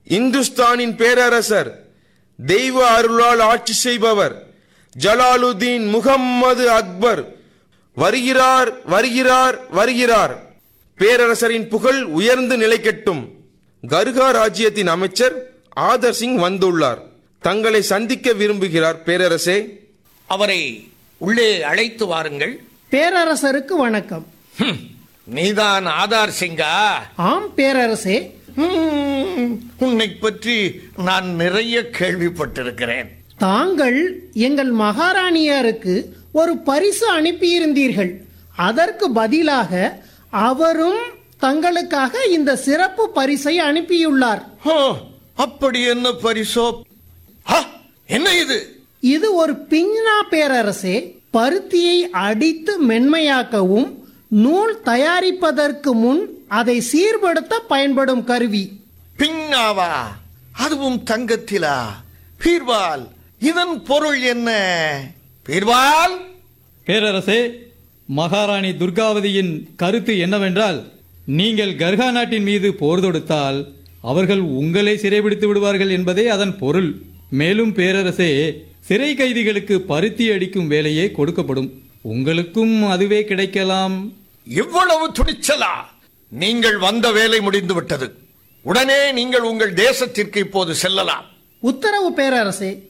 இந்துஸ்தானின் பேரரசர் தெய்வ அருளால் ஆட்சி செய்பவர் ஜலாலுதீன் முகம்மது அக்பர் வருகிறார் வருகிறார் வருகிறார் பேரரசரின் புகழ் உயர்ந்து நிலைக்கட்டும் கர்கா ராஜ்யத்தின் அமைச்சர் ஆதர் சிங் வந்துள்ளார் தங்களை சந்திக்க விரும்புகிறார் பேரரசே அவரை உள்ளே அழைத்து வாருங்கள் பேரரசருக்கு வணக்கம் ஹம், நீதான் ஆதார் சிங்கா ஆம் பேரரசே ஹம், உன்னைப் பற்றி நான் நிறைய கேள்விப்பட்டிருக்கிறேன் தாங்கள் எங்கள் மகாராணியாருக்கு ஒரு பரிசு அனுப்பியிருந்தீர்கள் அதற்கு பதிலாக அவரும் தங்களுக்காக இந்த சிறப்பு பரிசை அனுப்பியுள்ளார் ஹோ, அப்படி என்ன பரிசோ ஆ, என்ன இது இது ஒரு பிஞ்னா பேரரசே பருத்தியை அடித்து மென்மையாக்கவும் நூல் தயாரிப்பதற்கு முன் அதை சீர்படுத்த பயன்படும் கருவி பின்னாவா அதுவும் தங்கத்திலா பீர்வால் இதன் பொருள் என்ன பீர்வால் பேரரசே மகாராணி துர்காவதியின் கருத்து என்னவென்றால் நீங்கள் கர்கா நாட்டின் மீது போர் தொடுத்தால் அவர்கள் உங்களை சிறைபிடித்து விடுவார்கள் என்பதே அதன் பொருள் மேலும் பேரரசே சிறை கைதிகளுக்கு பருத்தி அடிக்கும் வேலையே கொடுக்கப்படும் உங்களுக்கும் அதுவே கிடைக்கலாம் இவ்வளவு துணிச்சலா நீங்கள் வந்த வேலை முடிந்து விட்டது உடனே நீங்கள் உங்கள் தேசத்திற்கு இப்போது செல்லலாம் உத்தரவு பேரரசே